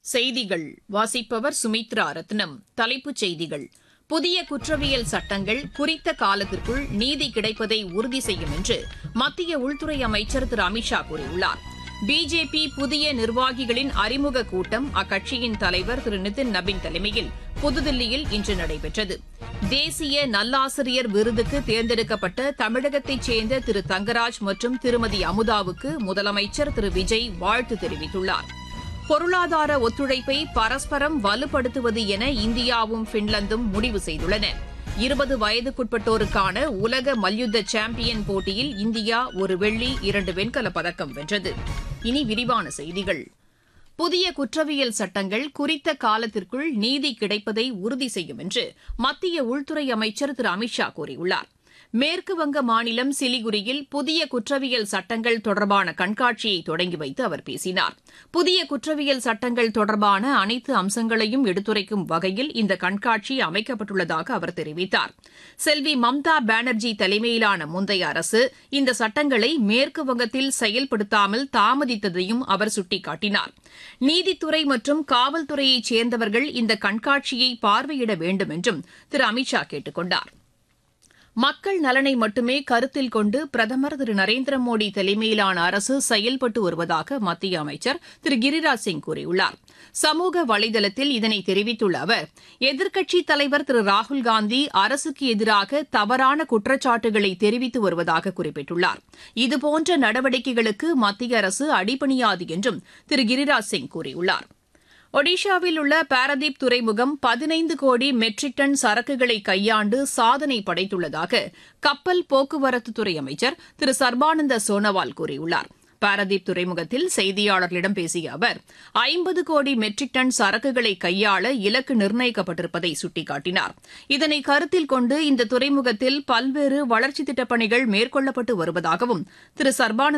செய்திகள் வாசிப்பவர் சுமித்ரா ரத்னம் தலைப்புச் செய்திகள் புதிய குற்றவியல் சட்டங்கள் குறித்த காலத்திற்குள் நீதி கிடைப்பதை உறுதி செய்யும் என்று மத்திய உள்துறை அமைச்சர் திரு அமித்ஷா கூறியுள்ளார் பிஜேபி புதிய நிர்வாகிகளின் அறிமுக கூட்டம் அக்கட்சியின் தலைவர் திரு நிதின் நபின் தலைமையில் புதுதில்லியில் இன்று நடைபெற்றது தேசிய நல்லாசிரியர் விருதுக்கு தேர்ந்தெடுக்கப்பட்ட தமிழகத்தைச் சேர்ந்த திரு தங்கராஜ் மற்றும் திருமதி அமுதாவுக்கு முதலமைச்சர் திரு விஜய் வாழ்த்து தெரிவித்துள்ளார் பொருளாதார ஒத்துழைப்பை பரஸ்பரம் வலுப்படுத்துவது என இந்தியாவும் பின்லாந்தும் முடிவு செய்துள்ளன இருபது வயதுக்குட்பட்டோருக்கான உலக மல்யுத்த சாம்பியன் போட்டியில் இந்தியா ஒரு வெள்ளி இரண்டு வெண்கலப் பதக்கம் வென்றது இனி விரிவான செய்திகள் புதிய குற்றவியல் சட்டங்கள் குறித்த காலத்திற்குள் நீதி கிடைப்பதை உறுதி செய்யும் என்று மத்திய உள்துறை அமைச்சர் திரு அமித்ஷா கூறியுள்ளார் மேற்குவங்க மாநிலம் சிலிகுரியில் புதிய குற்றவியல் சட்டங்கள் தொடர்பான கண்காட்சியை தொடங்கி வைத்து அவர் பேசினார் புதிய குற்றவியல் சட்டங்கள் தொடர்பான அனைத்து அம்சங்களையும் எடுத்துரைக்கும் வகையில் இந்த கண்காட்சி அமைக்கப்பட்டுள்ளதாக அவர் தெரிவித்தார் செல்வி மம்தா பானர்ஜி தலைமையிலான முந்தைய அரசு இந்த சட்டங்களை மேற்குவங்கத்தில் செயல்படுத்தாமல் தாமதித்ததையும் அவர் சுட்டிக்காட்டினார் நீதித்துறை மற்றும் காவல்துறையைச் சேர்ந்தவர்கள் இந்த கண்காட்சியை பார்வையிட வேண்டும் என்றும் திரு அமித்ஷா கேட்டுக் கொண்டாா் மக்கள் நலனை மட்டுமே கருத்தில் கொண்டு பிரதமர் திரு நரேந்திர மோடி தலைமையிலான அரசு செயல்பட்டு வருவதாக மத்திய அமைச்சர் திரு கிரிராஜ் சிங் கூறியுள்ளார் சமூக வலைதளத்தில் இதனை தெரிவித்துள்ள அவர் எதிர்க்கட்சித் தலைவர் திரு ராகுல்காந்தி அரசுக்கு எதிராக தவறான குற்றச்சாட்டுகளை தெரிவித்து வருவதாக குறிப்பிட்டுள்ளார் இதுபோன்ற நடவடிக்கைகளுக்கு மத்திய அரசு அடிபணியாது என்றும் திரு கிரிராஜ் சிங் கூறியுள்ளார் ஒடிஷாவில் உள்ள பாரதீப் துறைமுகம் பதினைந்து கோடி மெட்ரிக் டன் சரக்குகளை கையாண்டு சாதனை படைத்துள்ளதாக கப்பல் போக்குவரத்துத்துறை அமைச்சர் திரு சர்பானந்த சோனோவால் கூறியுள்ளார் பாரதீப் துறைமுகத்தில் செய்தியாளர்களிடம் பேசிய அவர் ஐம்பது கோடி மெட்ரிக் டன் சரக்குகளை கையாள இலக்கு நிர்ணயிக்கப்பட்டிருப்பதை சுட்டிக்காட்டினார் இதனை கருத்தில் கொண்டு இந்த துறைமுகத்தில் பல்வேறு வளர்ச்சித் திட்டப் பணிகள் மேற்கொள்ளப்பட்டு வருவதாகவும் திரு சர்பானந்த